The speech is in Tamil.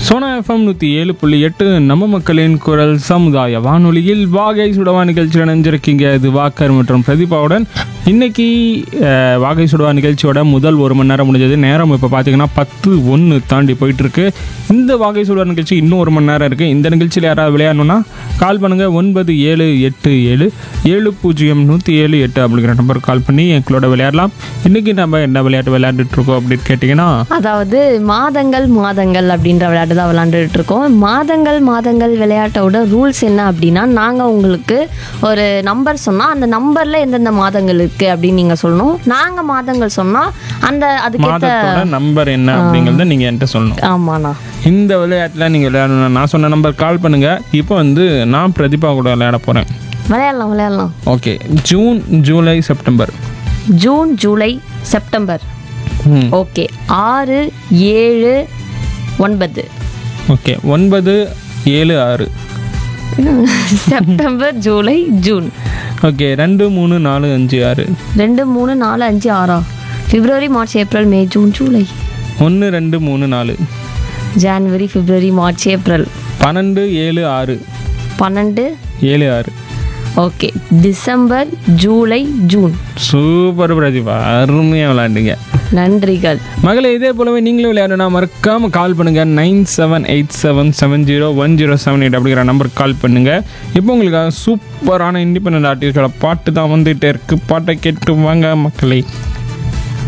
சோனா எஃப்எம் நூற்றி ஏழு புள்ளி எட்டு நம்ம மக்களின் குரல் சமுதாய வானொலியில் வாகை சுடவா நிகழ்ச்சியில் நினைஞ்சிருக்கீங்க இது வாக்கர் மற்றும் பிரதீபாவுடன் இன்னைக்கு அஹ், வாகை சுடவா நிகழ்ச்சியோட முதல் ஒரு மணி நேரம் முடிஞ்சது நேரம் இப்போ பார்த்தீங்கன்னா பத்து ஒன்று தாண்டி போயிட்டு இருக்கு இந்த வாகை சுடவா நிகழ்ச்சி இன்னும் ஒரு மணி நேரம் இருக்குது இந்த நிகழ்ச்சியில் யாராவது விளையாடணும்னா கால் பண்ணுங்கள் ஒன்பது ஏழு எட்டு ஏழு ஏழு பூஜ்ஜியம் நூற்றி ஏழு எட்டு அப்படிங்கிற நம்பருக்கு கால் பண்ணி எங்களோட விளையாடலாம் இன்றைக்கி நம்ம என்ன விளையாட்டு விளையாண்டுட்டு இருக்கோம் அப்படின்னு கேட்டிங்கன்னா அதாவது மாதங்கள் மாதங்கள் அப்படின்ற விளையாட்டு தான் விளையாண்டுட்டு இருக்கோம் மாதங்கள் மாதங்கள் விளையாட்டோட ரூல்ஸ் என்ன அப்படின்னா நாங்கள் உங்களுக்கு ஒரு நம்பர் சொன்னால் அந்த நம்பரில் எந்தெந்த மாதங்கள் இருக்குது அப்படின்னு நீங்கள் சொல்லணும் நாங்கள் மாதங்கள் சொன்னால் அந்த அதுக்கேற்ற மாதத்தோட நம்பர் என்ன அப்படிங்கிறத நீங்கள் என்கிட்ட சொல்லணும் ஆமாண்ணா இந்த விளையாட்டில் நீங்கள் விளையாடணும் நான் சொன்ன நம்பர் கால் பண்ணுங்கள் இப்போ வந்து நான் பிரதீபா கூட விளையாட போகிறேன் விளையாடலாம் விளையாடலாம் okay June July September June July September hmm okay ஆறு ஏழு ஒன்பது ஓகே ஒன்பது ஏழு ஆறு செப்டம்பர் ஜூலை ஜூன் ஓகே ரெண்டு மூணு நாலு அஞ்சு ஆறு ரெண்டு மூணு நாலு அஞ்சு ஆறா February March April May June July ஒன்று ரெண்டு மூணு நாலு ஜான்வரி பிப்ரவரி மார்ச் ஏப்ரல் பன்னெண்டு ஏழு ஆறு பன்னெண்டு ஏழு ஆறு okay December July June super Pratheeba அருமையாக விளையாண்டுங்க நன்றிகள் மகளே இதே போலவே நீங்களும் விளையாடணும்னா மறக்காம கால் பண்ணுங்க nine seven eight seven seven zero one zero seven eight அப்படிங்கிற நம்பருக்கு கால் பண்ணுங்க இப்போ உங்களுக்கு சூப்பரான இண்டிபெண்ட் ஆர்டிஸ்டோட பாட்டு தான் வந்துட்டே இருக்கு பாட்டை கேட்டு வாங்க மக்களே